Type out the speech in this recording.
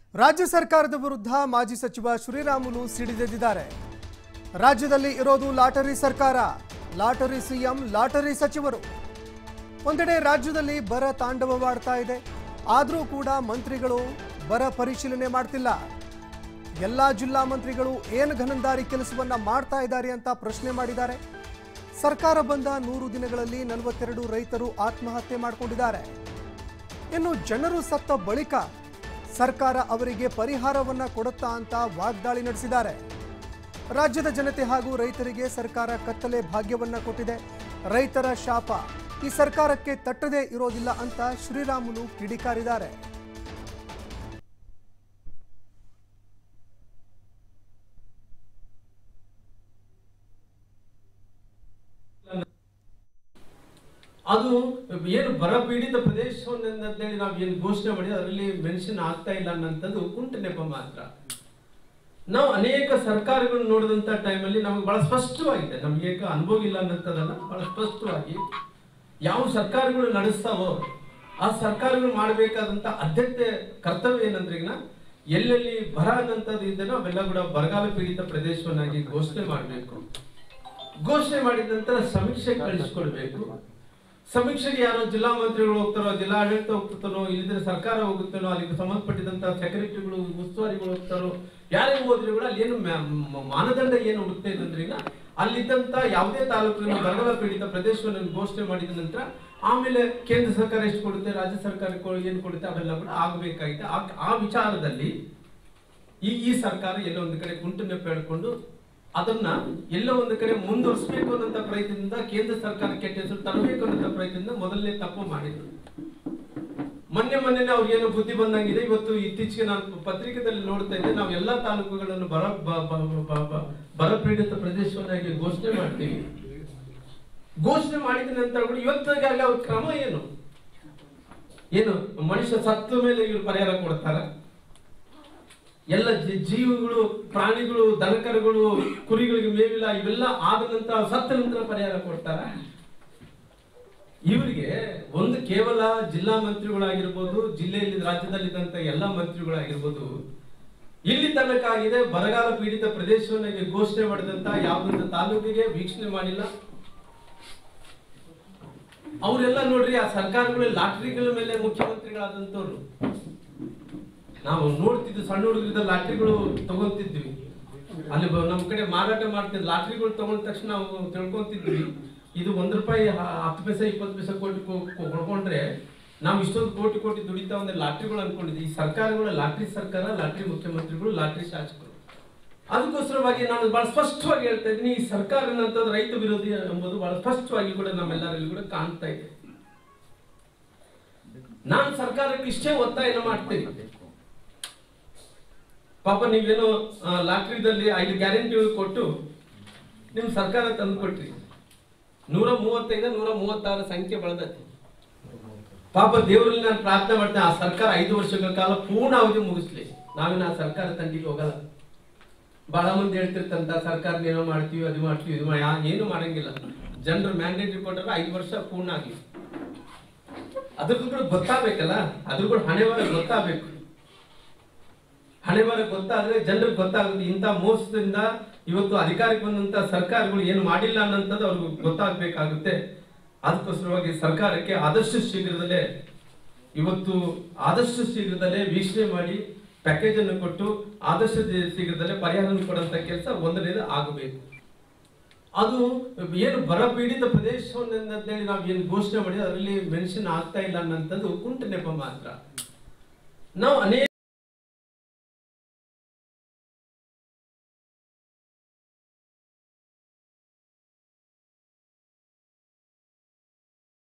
ರಾಜ್ಯ ಸರ್ಕಾರದ ವಿರುದ್ಧ ಮಾಜಿ ಸಚಿವ ಶ್ರೀರಾಮುಲು ಸಿಡಿದೆದ್ದಿದ್ದಾರೆ ರಾಜ್ಯದಲ್ಲಿ ಇರೋದು ಲಾಟರಿ ಸರ್ಕಾರ ಲಾಟರಿ ಸಿಎಂ ಲಾಟರಿ ಸಚಿವರು ಒಂದೆಡೆ ರಾಜ್ಯದಲ್ಲಿ ಬರ ತಾಂಡವವಾಡ್ತಾ ಇದೆ ಆದರೂ ಕೂಡ ಮಂತ್ರಿಗಳು ಬರ ಪರಿಶೀಲನೆ ಮಾಡ್ತಿಲ್ಲ ಎಲ್ಲ ಜಿಲ್ಲಾ ಮಂತ್ರಿಗಳು ಏನು ಘನಂದಾರಿ ಕೆಲಸವನ್ನ ಮಾಡ್ತಾ ಇದ್ದಾರೆ ಅಂತ ಪ್ರಶ್ನೆ ಮಾಡಿದ್ದಾರೆ ಸರ್ಕಾರ ಬಂದ ನೂರು ದಿನಗಳಲ್ಲಿ ನಲವತ್ತೆರಡು ರೈತರು ಆತ್ಮಹತ್ಯೆ ಮಾಡಿಕೊಂಡಿದ್ದಾರೆ ಇನ್ನು ಜನರು ಸತ್ತ ಬಳಿಕ ಸರ್ಕಾರ ಅವರಿಗೆ ಪರಿಹಾರವನ್ನ ಕೊಡುತ್ತಾ ಅಂತ ವಾಗ್ದಾಳಿ ನಡೆಸಿದ್ದಾರೆ ರಾಜ್ಯದ ಜನತೆ ಹಾಗೂ ರೈತರಿಗೆ ಸರ್ಕಾರ ಕತ್ತಲೆ ಭಾಗ್ಯವನ್ನ ಕೊಟ್ಟಿದೆ ರೈತರ ಶಾಪ ಈ ಸರ್ಕಾರಕ್ಕೆ ತಟ್ಟದೇ ಇರೋದಿಲ್ಲ ಅಂತ ಶ್ರೀರಾಮುಲು ಕಿಡಿಕಾರಿದ್ದಾರೆ ಅದು ಏನು ಬರ ಪೀಡಿತ ಪ್ರದೇಶವನ್ನೇಳಿ ನಾವು ಏನು ಘೋಷಣೆ ಮಾಡಿ ಅದರಲ್ಲಿ ಮೆನ್ಷನ್ ಆಗ್ತಾ ಇಲ್ಲ ಅನ್ನೋಂಥದ್ದು ಕುಂಟ ನೆಪ ಮಾತ್ರ ನಾವು ಅನೇಕ ಸರ್ಕಾರಗಳು ನೋಡಿದಂತ ಟೈಮಲ್ಲಿ ನಮಗೆ ಬಹಳ ಸ್ಪಷ್ಟವಾಗಿದೆ ನಮಗೆ ಅನುಭವ ಇಲ್ಲ ಅನ್ನೋಂಥದ್ದಲ್ಲ ಬಹಳ ಸ್ಪಷ್ಟವಾಗಿ ಯಾವ ಸರ್ಕಾರಗಳು ನಡೆಸ್ತಾವೋ ಆ ಸರ್ಕಾರಗಳು ಮಾಡಬೇಕಾದಂತ ಆದ್ಯತೆ ಕರ್ತವ್ಯ ಏನಂದ್ರೆ ಈಗ ಎಲ್ಲೆಲ್ಲಿ ಬರ ಅನ್ನೋಂಥದ್ದು ಇದೆಯೋ ಅವೆಲ್ಲ ಕೂಡ ಬರಗಾಲ ಪೀಡಿತ ಪ್ರದೇಶವನ್ನಾಗಿ ಘೋಷಣೆ ಮಾಡಬೇಕು ಘೋಷಣೆ ಮಾಡಿದ ನಂತರ ಸಮೀಕ್ಷೆ ಕಳಿಸ್ಕೊಡ್ಬೇಕು ಸಮೀಕ್ಷೆಗೆ ಯಾರೋ ಜಿಲ್ಲಾ ಮಂತ್ರಿಗಳು ಹೋಗ್ತಾರೋ ಜಿಲ್ಲಾ ಆಡಳಿತ ಹೋಗ್ತಾರೋ ಇಲ್ಲಿದ್ರೆ ಸರ್ಕಾರ ಹೋಗುತ್ತಾನೋ ಅಲ್ಲಿಗೆ ಸಂಬಂಧಪಟ್ಟಿದಂತ ಸೆಕ್ರೆಟರಿಗಳು ಉಸ್ತುವಾರಿಗಳು ಹೋಗ್ತಾರೋ ಯಾರೇ ಹೋದ್ರು ಕೂಡ ಅಲ್ಲಿ ಏನು ಮ್ಯಾ- ಮ- ಮಾನದಂಡ ಏನು ಹುಡುಕ್ತಾ ಇದ್ರೆ ಈಗ ಅಲ್ಲಿದ್ದಂತ ಯಾವುದೇ ತಾಲೂಕಿನ ಬರಗಾಲ ಪೀಡಿತ ಪ್ರದೇಶವನ್ನು ಘೋಷಣೆ ಮಾಡಿದ ನಂತರ ಆಮೇಲೆ ಕೇಂದ್ರ ಸರ್ಕಾರ ಎಷ್ಟು ಕೊಡುತ್ತೆ ರಾಜ್ಯ ಸರ್ಕಾರ ಕೊ- ಏನು ಕೊಡುತ್ತೆ ಅವೆಲ್ಲ ಕೂಡ ಆಗಬೇಕಾಗಿದೆ ಆ- ಆ ವಿಚಾರದಲ್ಲಿ ಈ ಈ ಸರ್ಕಾರ ಎಲ್ಲೋ ಒಂದು ಕಡೆ ಕುಂಟು ನೆಪ ಹೇಳ್ಕೊಂಡು ಅದನ್ನ ಎಲ್ಲೋ ಒಂದು ಕಡೆ ಮುಂದುವರಿಸಬೇಕು ಅನ್ನೋ ಪ್ರಯತ್ನದಿಂದ ಕೇಂದ್ರ ಸರ್ಕಾರ ಕೆಟ್ಟ ಹೆಸರು ತರಬೇಕು ಅನ್ನೋ ಪ್ರಯತ್ನದಿಂದ ಮೊದಲನೇ ತಪ್ಪು ಮಾಡಿದ್ರು ಮೊನ್ನೆ ಮೊನ್ನೆ ಅವ್ರಿಗೆ ಏನೋ ಬುದ್ಧಿ ಬಂದಂಗಿದೆ ಇವತ್ತು ಇತ್ತೀಚೆಗೆ ನಾನು ಪತ್ರಿಕೆದಲ್ಲಿ ನೋಡ್ತಾ ಇದ್ದೆ ನಾವು ಎಲ್ಲಾ ತಾಲೂಕುಗಳನ್ನು ಬರ ಬ- ಬ- ಬ- ಬ- ಬರ ಪೀಡಿತ ಪ್ರದೇಶವನ್ನಾಗಿ ಘೋಷಣೆ ಮಾಡ್ತೀವಿ ಘೋಷಣೆ ಮಾಡಿದ ನಂತರ ಕೂಡ ಇವತ್ತಿಗಾಗಲೇ ಅವ್ರ ಕ್ರಮ ಏನು ಏನು ಮನುಷ್ಯ ಸತ್ತ ಮೇಲೆ ಇವರು ಪರಿಹಾರ ಕೊಡ್ತಾರ ಎಲ್ಲ ಜಿ- ಜೀವಿಗಳು ಪ್ರಾಣಿಗಳು ದನಕರುಗಳು ಕುರಿಗಳಿಗೆ ಮೇವಿಲ್ಲ ಇವೆಲ್ಲ ಆದ ನಂತರ ಸತ್ತ ನಂತರ ಪರಿಹಾರ ಕೊಡ್ತಾರ ಇವರಿಗೆ ಒಂದು ಕೇವಲ ಜಿಲ್ಲಾ ಮಂತ್ರಿಗಳಾಗಿರ್ಬೋದು ಜಿಲ್ಲೆಯಲ್ಲಿ ರಾಜ್ಯದಲ್ಲಿದ್ದಂತ ಎಲ್ಲ ಮಂತ್ರಿಗಳಾಗಿರ್ಬೋದು ಇಲ್ಲಿ ತನಕ ಆಗಿದೆ ಬರಗಾಲ ಪೀಡಿತ ಪ್ರದೇಶವನ್ನಾಗಿ ಘೋಷಣೆ ಮಾಡಿದಂತ ಯಾವುದೊಂದು ತಾಲೂಕಿಗೆ ವೀಕ್ಷಣೆ ಮಾಡಿಲ್ಲ ಅವರೆಲ್ಲ ನೋಡ್ರಿ ಆ ಸರ್ಕಾರಗಳು ಲಾಟ್ರಿಗಳ ಮೇಲೆ ಮುಖ್ಯಮಂತ್ರಿಗಳಾದಂತವ್ರು ನಾವು ನೋಡ್ತಿದ್ವಿ ಸಣ್ಣ ಹುಡುಗರಿದ್ದ ಲಾಟ್ರಿಗಳು ತಗೊಂತಿದ್ವಿ ಅಲ್ಲಿ ಬ- ನಮ್ ಕಡೆ ಮಾರಾಟ ಮಾಡ್ತಿದ್ವಿ ಲಾಟ್ರಿಗಳು ತಗೊಂಡ ತಕ್ಷಣ ನಾವು ತಿಳ್ಕೊಂತಿದ್ವಿ ಇದು ಒಂದ್ ರೂಪಾಯಿ ಹ- ಹತ್ತು ಪೈಸೆ ಇಪ್ಪತ್ತು ಪೈಸೆ ಕೋಟಿ ಕೊ- ಕೊ- ಕೊಡ್ಕೊಂಡ್ರೆ ನಾವು ಇಷ್ಟೊಂದು ಕೋಟಿ ಕೋಟಿ ದುಡಿತಾ ಅಂದ್ರೆ ಲಾಟ್ರಿಗಳು ಅನ್ಕೊಂಡಿದ್ವಿ ಈ ಸರ್ಕಾರಗಳು ಲಾಟ್ರಿ ಸರ್ಕಾರ ಲಾಟ್ರಿ ಮುಖ್ಯಮಂತ್ರಿಗಳು ಲಾಟ್ರಿ ಶಾಸಕರು ಅದಕ್ಕೋಸ್ಕರವಾಗಿ ನಾನು ಬಹಳ ಸ್ಪಷ್ಟವಾಗಿ ಹೇಳ್ತಾ ಇದ್ದೀನಿ ಈ ಸರ್ಕಾರ ಅನ್ನೋಂಥದ್ದು ರೈತ ವಿರೋಧಿ ಎಂಬುದು ಬಹಳ ಸ್ಪಷ್ಟವಾಗಿ ಕೂಡ ನಮ್ಮೆಲ್ಲರಲ್ಲಿ ಕೂಡ ಕಾಣ್ತಾ ಇದೆ ನಾನು ಸರ್ಕಾರಕ್ಕೆ ಇಷ್ಟೇ ಒತ್ತಾಯನ ಮಾಡ್ತೇನೆ ಪಾಪ ನೀವೇನೋ ಆ, ಲಾಟ್ರಿದಲ್ಲಿ ಐದು ಗ್ಯಾರಂಟಿ ಕೊಟ್ಟು ನಿಮ್ ಸರ್ಕಾರ ತಂದು ಕೊಟ್ರಿ ನೂರ ಮೂವತ್ತೈದು ನೂರ ಮೂವತ್ತಾರು ಸಂಖ್ಯೆ ಬೆಳೆದೈತಿ ಪಾಪ ದೇವರಲ್ಲಿ ನಾನು ಪ್ರಾರ್ಥನೆ ಮಾಡ್ತೇನೆ ಆ ಸರ್ಕಾರ ಐದು ವರ್ಷಗಳ ಕಾಲ ಪೂರ್ಣ ಅವಧಿ ಮುಗಿಸ್ಲಿ ನಾವೇನು ಆ ಸರ್ಕಾರ ತಂಡಿಗೆ ಹೋಗಲ್ಲ ಬಹಳ ಮಂದಿ ಹೇಳ್ತಿರ್ತಂತ ಸರ್ಕಾರ ಏನೋ ಮಾಡ್ತೀವಿ ಅದು ಮಾಡ್ತೀವಿ ಇದು ಮಾಡಿ ಯಾ- ಏನು ಮಾಡಂಗಿಲ್ಲ ಜನರು ಮ್ಯಾಂಡೇಟ್ ಕೊಟ್ಟರೆ ಐದು ವರ್ಷ ಪೂರ್ಣ ಆಗ್ಲಿ ಅದ್ರದ್ದು ಕೂಡ ಗೊತ್ತಾಗ್ಬೇಕಲ್ಲ ಅದ್ರ ಕೂಡ ಹಣೆ ಬರ ಗೊತ್ತಾಗ್ಬೇಕು ಹಣೆ ಬರ ಗೊತ್ತಾದ್ರೆ ಜನರಿಗೆ ಗೊತ್ತಾಗುತ್ತೆ ಇಂಥ ಮೋಸದಿಂದ ಇವತ್ತು ಅಧಿಕಾರಕ್ಕೆ ಬಂದಂತ ಸರ್ಕಾರಗಳು ಏನು ಮಾಡಿಲ್ಲ ಅನ್ನೋಂಥದ್ದು ಅವ್ರಿಗೆ ಗೊತ್ತಾಗ್ಬೇಕಾಗುತ್ತೆ ಅದಕ್ಕೋಸ್ಕರವಾಗಿ ಸರ್ಕಾರಕ್ಕೆ ಆದಷ್ಟು ಶೀಘ್ರದಲ್ಲೇ ಇವತ್ತು ಆದಷ್ಟು ಶೀಘ್ರದಲ್ಲೇ ವೀಕ್ಷಣೆ ಮಾಡಿ ಪ್ಯಾಕೇಜ್ ಅನ್ನು ಕೊಟ್ಟು ಆದಷ್ಟು ದಿ- ಶೀಘ್ರದಲ್ಲೇ ಪರಿಹಾರ ಕೊಡುವಂತ ಕೆಲಸ ಒಂದನೇದು ಆಗಬೇಕು ಅದು ಏನು ಬರ ಪೀಡಿತ ಪ್ರದೇಶವನ್ನೇಳಿ ನಾವು ಏನು ಘೋಷಣೆ ಮಾಡಿ ಅದರಲ್ಲಿ ಮೆನ್ಷನ್ ಆಗ್ತಾ ಇಲ್ಲ ಅನ್ನೋಂಥದ್ದು ಕುಂಟ ನೆಪ ಮಾತ್ರ ನಾವು ಅನೇಕ